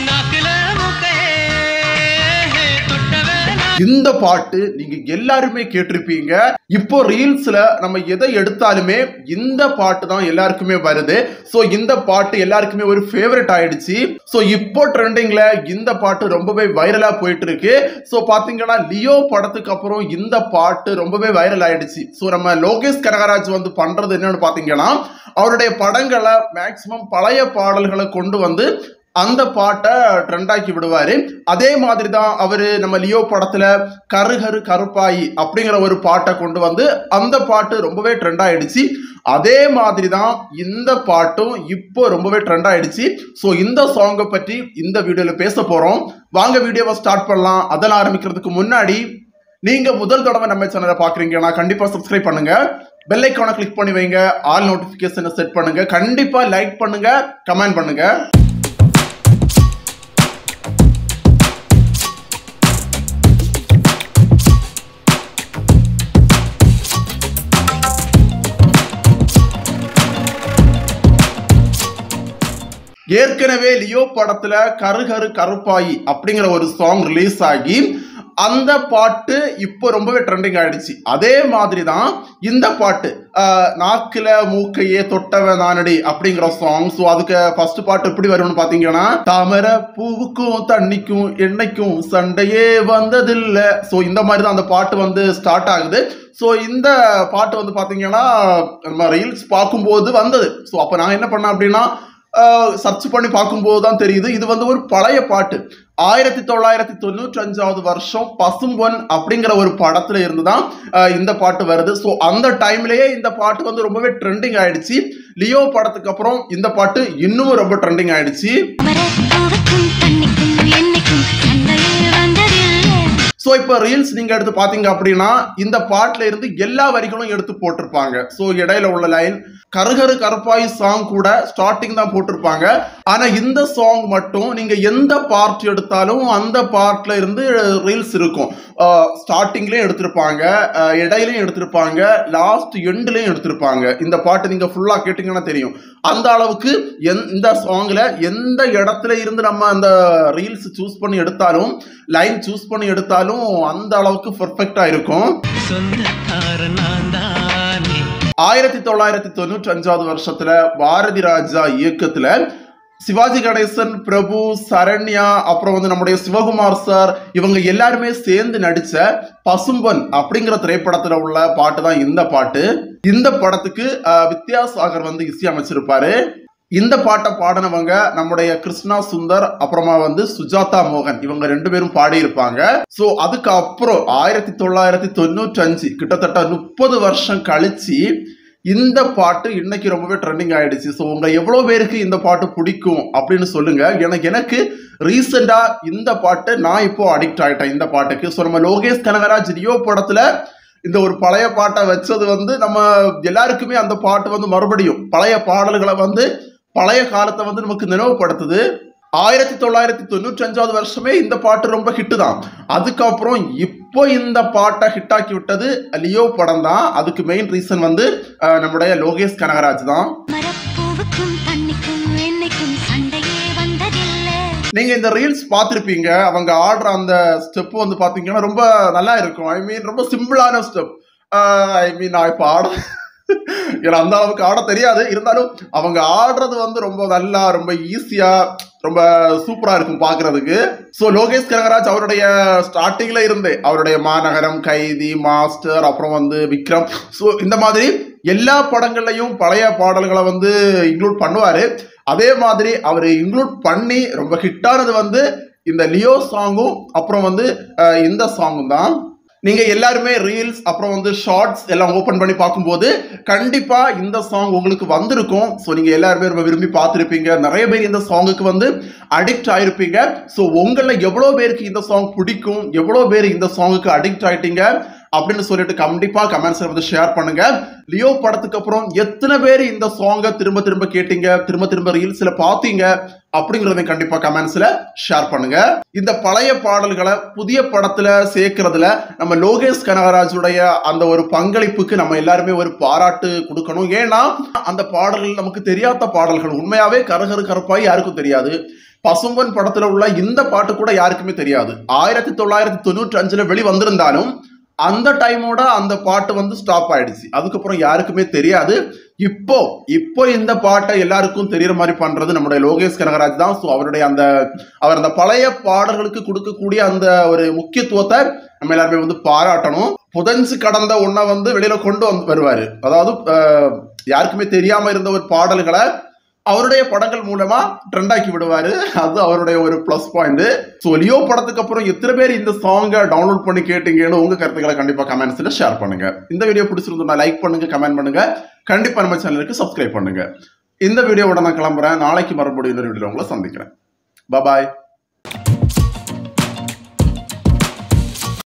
நாக்குல மூக்கையே தொட்டவே நான் இந்த பாட்டு நீங்க எல்லாருமே கேட்டிருப்பீங்க இப்போ ரீல்ஸ்ல நம்ம எதை எடுத்தாலுமே இந்த பாட்டு தான் எல்லாருக்குமே வருது சோ இந்த பாட்டு எல்லாருக்குமே ஒரு ஃபேவரட் ஆயிடுச்சு சோ இப்போ ட்ரெண்டிங்ல இந்த பாட்டு ரொம்பவே வைரலா போயிட்டு இருக்கு சோ பாத்தீங்கன்னா லியோ படத்துக்கு அப்புறம் இந்த பாட்டு ரொம்பவே வைரல் ஆயிடுச்சு சோ நம்ம லோகேஷ் கனகராஜ் வந்து பண்றது என்னன்னு பாத்தீங்கன்னா அவருடைய படங்களை மேக்சிமம் பழைய பாடல்களை கொண்டு வந்து அந்த பாட்டை ட்ரெண்ட் ஆக்கி விடுவாரு அதே மாதிரி தான் அவரு நம்ம லியோ படத்துல கருகரு கருப்பாயி அப்படிங்கிற ஒரு பாட்டை கொண்டு வந்து அந்த பாட்டு ரொம்பவே ட்ரெண்ட் ஆயிடுச்சு அதே மாதிரி தான் இந்த பாட்டும் இப்போ ரொம்பவே ட்ரெண்ட் ஆயிடுச்சு ஸோ இந்த சாங்கை பற்றி இந்த வீடியோல பேச போறோம் வாங்க வீடியோவை ஸ்டார்ட் பண்ணலாம் அதெல்லாம் ஆரம்பிக்கிறதுக்கு முன்னாடி நீங்க முதல் தடவை நம்ம சேனலை பாக்குறீங்கன்னா கண்டிப்பா சப்ஸ்கிரைப் பண்ணுங்க பெல் ஐக்கானை கிளிக் பண்ணி வைங்க ஆல் நோட்டிபிகேஷனை செட் பண்ணுங்க கண்டிப்பா லைக் பண்ணுங்க கமெண்ட் பண்ணுங்க ஏற்கனவே லியோ படத்துல கருகரு கருப்பாயி அப்படிங்கிற ஒரு சாங் ரிலீஸ் ஆகி அந்த பாட்டு இப்போ ரொம்பவே ட்ரெண்டிங் ஆயிடுச்சு அதே மாதிரி தான் இந்த பாட்டு ஆஹ், நாக்குல மூக்கையே தொட்டவன் நானடி அப்படிங்கிற சாங் ஸோ அதுக்கு ஃபர்ஸ்ட் பாட்டு எப்படி வரும்னு பாத்தீங்கன்னா தாமரை பூவுக்கும் தண்ணிக்கும் எண்ணெய்க்கும் சண்டையே வந்ததில்ல ஸோ இந்த மாதிரி தான் அந்த பாட்டு வந்து ஸ்டார்ட் ஆகுது ஸோ இந்த பாட்டு வந்து பாத்தீங்கன்னா நம்ம ரீல்ஸ் பார்க்கும்போது வந்தது ஸோ அப்போ நான் என்ன பண்ணேன் அப்படின்னா சர்ச் பண்ணி பார்க்கும்போது தான் தெரியுது இது வந்து ஒரு பழைய பாட்டு ஆயிரத்தி தொள்ளாயிரத்தி தொண்ணூற்றி அஞ்சாவது வருஷம் பசும்பொன் அப்படிங்கிற ஒரு படத்துல இருந்து தான் அஹ், இந்த பாட்டு வருது ஸோ அந்த டைம்லயே இந்த பாட்டு வந்து ரொம்பவே ட்ரெண்டிங் ஆயிடுச்சு லியோ படத்துக்கு அப்புறம் இந்த பாட்டு இன்னும் ரொம்ப ட்ரெண்டிங் ஆயிடுச்சு மரப்பூவுக்கும் தண்ணிக்கும் எண்ணெய்க்கும் சண்டையே வந்ததில்லை ஸோ இப்போ ரீல்ஸ் நீங்க எடுத்து பாத்தீங்க அப்படின்னா இந்த பாட்டுல இருந்து எல்லா வரிகளும் எடுத்து போட்டிருப்பாங்க ஸோ இடையில உள்ள லைன் கருகரு கருப்பாய் சாங் கூட ஸ்டார்டிங் தான் போட்டிருப்பாங்க ஆனா இந்த சாங் மட்டும் நீங்க எந்த பார்ட் எடுத்தாலும் அந்த பார்ட்ல இருந்து ரீல்ஸ் இருக்கும் ஸ்டார்டிங்லயும் எடுத்திருப்பாங்க அஹ், இடையிலயும் எடுத்திருப்பாங்க லாஸ்ட் எண்ட்லயும் எடுத்திருப்பாங்க இந்த பாட்டு நீங்க ஃபுல்லா கேட்டீங்கன்னா தெரியும் அந்த அளவுக்கு எந்- இந்த சாங்ல எந்த இடத்துல இருந்து நம்ம அந்த ரீல்ஸ் சூஸ் பண்ணி எடுத்தாலும் லைன் சூஸ் பண்ணி எடுத்தாலும் அந்த அளவுக்கு பெர்ஃபெக்டா இருக்கும் சொந்தக்கார நான் தானே ஆயிரத்தி தொள்ளாயிரத்தி தொண்ணூற்றி அஞ்சாவது வருஷத்துல பாரதி ராஜா இயக்கத்துல சிவாஜி கணேசன் பிரபு சரண்யா அப்புறம் வந்து நம்முடைய சிவகுமார் சார் இவங்க எல்லாருமே சேர்ந்து நடிச்ச பசும்பன் அப்படிங்கிற திரைப்படத்துல உள்ள பாட்டு தான் இந்த பாட்டு இந்த படத்துக்கு அஹ், வித்யாசாகர் வந்து இசையமைச்சிருப்பாரு இந்த பாட்டை பாடினவங்க நம்முடைய கிருஷ்ணா சுந்தர் அப்புறமா வந்து சுஜாதா மோகன் இவங்க ரெண்டு பேரும் பாடியிருப்பாங்க சோ அதுக்கு அப்புறம் ஆயிரத்தி தொள்ளாயிரத்தி தொண்ணூற்றி அஞ்சு கிட்டத்தட்ட முப்பது வருஷம் கழிச்சு இந்த பாட்டு இன்னைக்கு ரொம்பவே ட்ரெண்டிங் ஆயிடுச்சு ஸோ உங்க எவ்வளோ பேருக்கு இந்த பாட்டு பிடிக்கும் அப்படின்னு சொல்லுங்க எனக்கு எனக்கு ரீசெண்டா இந்த பாட்டு நான் இப்போ அடிக்ட் ஆயிட்டேன் இந்த பாட்டுக்கு ஸோ நம்ம லோகேஷ் கனகராஜ் ரியோ படத்துல இந்த ஒரு பழைய பாட்டை வச்சது வந்து நம்ம எல்லாருக்குமே அந்த பாட்டு வந்து மறுபடியும் பழைய பாடல்களை வந்து பழைய காலத்தை வந்து நமக்கு நினைவுபடுத்துது ஆயிரத்தி தொள்ளாயிரத்தி தொண்ணூற்றி அஞ்சாவது வருஷமே இந்த பாட்டு ரொம்ப ஹிட்டு தான் அதுக்கப்புறம் இப்போ இந்த பாட்டை ஹிட் ஆக்கி விட்டது லியோ படம் தான் அதுக்கு மெயின் ரீசன் வந்து அஹ், நம்முடைய லோகேஷ் கனகராஜ் தான் மரப்பூவுக்கும் தண்ணிக்கும் எண்ணெய்க்கும் சண்டையே வந்ததில்லை நீங்க இந்த ரீல்ஸ் பார்த்துருப்பீங்க அவங்க ஆடுற அந்த ஸ்டெப் வந்து பாத்தீங்கன்னா ரொம்ப நல்லா இருக்கும் ஐ மீன் ரொம்ப சிம்பிளான ஸ்டெப் ஐ மீன் நான் இப்போ ஆட ஏன்னா அந்த அளவுக்கு ஆட தெரியாது இருந்தாலும் அவங்க ஆடுறது வந்து ரொம்ப நல்லா ரொம்ப ஈஸியா ரொம்ப சூப்பரா இருக்கும் பாக்குறதுக்கு ஸோ லோகேஷ் கனகராஜ் அவருடைய ஸ்டார்டிங்ல இருந்தே அவருடைய மாநகரம் கைதி மாஸ்டர் அப்புறம் வந்து விக்ரம் ஸோ இந்த மாதிரி எல்லா படங்கள்லையும் பழைய பாடல்களை வந்து இன்க்ளூட் பண்ணுவாரு அதே மாதிரி அவர் இன்க்ளூட் பண்ணி ரொம்ப ஹிட்டானது வந்து இந்த லியோ சாங்கும் அப்புறம் வந்து அஹ், இந்த சாங்கும் தான் நீங்க எல்லாருமே ரீல்ஸ் அப்புறம் வந்து ஷார்ட்ஸ் எல்லாம் ஓபன் பண்ணி பார்க்கும்போது கண்டிப்பா இந்த சாங் உங்களுக்கு வந்திருக்கும் ஸோ நீங்க எல்லாருமே ரொம்ப விரும்பி பார்த்துருப்பீங்க நிறைய பேர் இந்த சாங்குக்கு வந்து அடிக்ட் ஆயிருப்பீங்க ஸோ உங்களில் எவ்வளோ பேருக்கு இந்த சாங் பிடிக்கும் எவ்வளோ பேர் இந்த சாங்குக்கு அடிக்ட் ஆயிட்டீங்க அப்படின்னு சொல்லிட்டு கண்டிப்பா கமெண்ட்ஸ்ல வந்து ஷேர் பண்ணுங்க லியோ படத்துக்கு அப்புறம் எத்தனை பேர் இந்த சாங்கை திரும்ப திரும்ப கேட்டீங்க திரும்ப திரும்ப ரீல்ஸ்ல பாத்தீங்க அப்படிங்கறத கண்டிப்பா கமெண்ட்ஸ்ல ஷேர் பண்ணுங்க இந்த பழைய பாடல்களை புதிய படத்துல சேர்க்கறதுல நம்ம லோகேஷ் கனகராஜுடைய அந்த ஒரு பங்களிப்புக்கு நம்ம எல்லாருமே ஒரு பாராட்டு கொடுக்கணும் ஏன்னா அந்த பாடல்கள் நமக்கு தெரியாத பாடல்கள் உண்மையாவே கரகரு கருப்பாய் யாருக்கும் தெரியாது பசும்பொன் படத்துல உள்ள இந்த பாட்டு கூட யாருக்குமே தெரியாது ஆயிரத்தி தொள்ளாயிரத்தி தொண்ணூற்றி அஞ்சுல வெளி வந்திருந்தாலும் அந்த டைமோட அந்த பாட்டு வந்து ஸ்டாப் ஆயிடுச்சு அதுக்கப்புறம் யாருக்குமே தெரியாது இப்போ இப்போ இந்த பாட்டை எல்லாருக்கும் தெரியற மாதிரி பண்றது நம்முடைய லோகேஷ் கனகராஜ் தான் ஸோ அவருடைய அந்த அவர் அந்த பழைய பாடல்களுக்கு கொடுக்கக்கூடிய அந்த ஒரு முக்கியத்துவத்தை நம்ம எல்லாருமே வந்து பாராட்டணும் புதஞ்சு கடந்த ஒன்றை வந்து வெளியில கொண்டு வந்து வருவாரு அதாவது அஹ், யாருக்குமே தெரியாம இருந்த ஒரு பாடல்களை அவருடைய படங்கள் மூலமா ட்ரெண்ட் ஆக்கி விடுவாரு அது அவருடைய ஒரு ப்ளஸ் பாயிண்ட் ஸோ லியோ படத்துக்கு அப்புறம் எத்தனை பேர் இந்த சாங்கை டவுன்லோட் பண்ணி கேட்டீங்கன்னு உங்க கருத்துக்களை கண்டிப்பா கமெண்ட்ஸ்ல ஷேர் பண்ணுங்க இந்த வீடியோ பிடிச்சிருந்தா லைக் பண்ணுங்க கமெண்ட் பண்ணுங்க கண்டிப்பா நம்ம சேனலுக்கு சப்ஸ்கிரைப் பண்ணுங்க இந்த வீடியோவோட நான் கிளம்புறேன் நாளைக்கு மறுபடியும் இன்னொரு வீடியோ உங்களை சந்திக்கிறேன் பாய்